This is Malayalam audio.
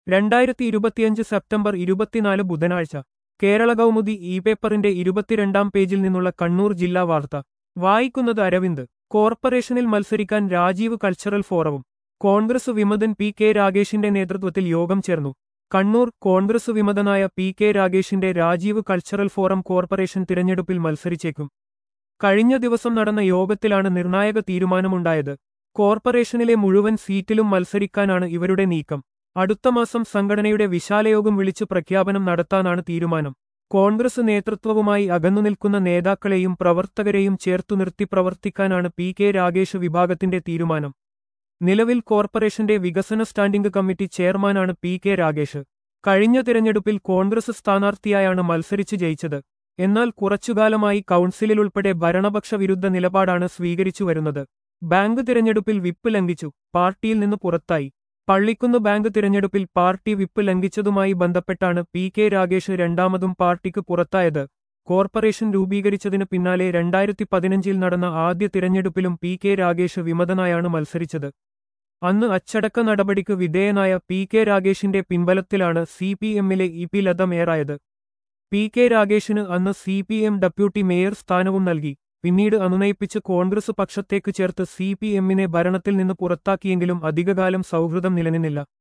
രണ്ടായിരത്തി ഇരുപത്തിയഞ്ച് സെപ്റ്റംബർ ഇരുപത്തിനാല് ബുധനാഴ്ച കേരള കൗമുദി ഇ പേപ്പറിന്റെ ഇരുപത്തിരണ്ടാം പേജിൽ നിന്നുള്ള കണ്ണൂർ ജില്ലാ വാർത്ത വായിക്കുന്നത് അരവിന്ദ് കോർപ്പറേഷനിൽ മത്സരിക്കാൻ രാജീവ് കൾച്ചറൽ ഫോറവും കോൺഗ്രസ് വിമതൻ പി കെ രാഗേഷിന്റെ നേതൃത്വത്തിൽ യോഗം ചേർന്നു കണ്ണൂർ കോൺഗ്രസ് വിമതനായ പി കെ രാഗേഷിന്റെ രാജീവ് കൾച്ചറൽ ഫോറം കോർപ്പറേഷൻ തിരഞ്ഞെടുപ്പിൽ മത്സരിച്ചേക്കും കഴിഞ്ഞ ദിവസം നടന്ന യോഗത്തിലാണ് നിർണായക തീരുമാനമുണ്ടായത് കോർപ്പറേഷനിലെ മുഴുവൻ സീറ്റിലും മത്സരിക്കാനാണ് ഇവരുടെ നീക്കം അടുത്ത മാസം സംഘടനയുടെ വിശാലയോഗം വിളിച്ചു പ്രഖ്യാപനം നടത്താനാണ് തീരുമാനം കോൺഗ്രസ് നേതൃത്വവുമായി അകന്നുനിൽക്കുന്ന നേതാക്കളെയും പ്രവർത്തകരെയും ചേർത്തു നിർത്തി പ്രവർത്തിക്കാനാണ് പി കെ രാഗേഷ് വിഭാഗത്തിന്റെ തീരുമാനം നിലവിൽ കോർപ്പറേഷന്റെ വികസന സ്റ്റാൻഡിംഗ് കമ്മിറ്റി ചെയർമാനാണ് പി കെ രാഗേഷ് കഴിഞ്ഞ തിരഞ്ഞെടുപ്പിൽ കോൺഗ്രസ് സ്ഥാനാർത്ഥിയായാണ് മത്സരിച്ച് ജയിച്ചത് എന്നാൽ കുറച്ചുകാലമായി കൗൺസിലിലുൾപ്പെടെ ഭരണപക്ഷ വിരുദ്ധ നിലപാടാണ് സ്വീകരിച്ചു വരുന്നത് ബാങ്ക് തിരഞ്ഞെടുപ്പിൽ വിപ്പ് ലംഘിച്ചു പാർട്ടിയിൽ നിന്ന് പുറത്തായി പള്ളിക്കുന്ന് ബാങ്ക് തിരഞ്ഞെടുപ്പിൽ പാർട്ടി വിപ്പ് ലംഘിച്ചതുമായി ബന്ധപ്പെട്ടാണ് പി കെ രാഗേഷ് രണ്ടാമതും പാർട്ടിക്ക് പുറത്തായത് കോർപ്പറേഷൻ രൂപീകരിച്ചതിന് പിന്നാലെ രണ്ടായിരത്തി പതിനഞ്ചിൽ നടന്ന ആദ്യ തിരഞ്ഞെടുപ്പിലും പി കെ രാഗേഷ് വിമതനായാണ് മത്സരിച്ചത് അന്ന് അച്ചടക്ക നടപടിക്ക് വിധേയനായ പി കെ രാഗേഷിന്റെ പിൻബലത്തിലാണ് സി പി എമ്മിലെ ഇ പി ലത മേയറായത് പി കെ രാഗേഷിന് അന്ന് C P M deputy mayor സ്ഥാനവും നൽകി പിന്നീട് അനുനയിപ്പിച്ച് കോൺഗ്രസ് പക്ഷത്തേക്ക് ചേർത്ത് സി പി എമ്മിനെ ഭരണത്തിൽ നിന്ന് പുറത്താക്കിയെങ്കിലും അധികകാലം സൗഹൃദം നിലനിന്നില്ല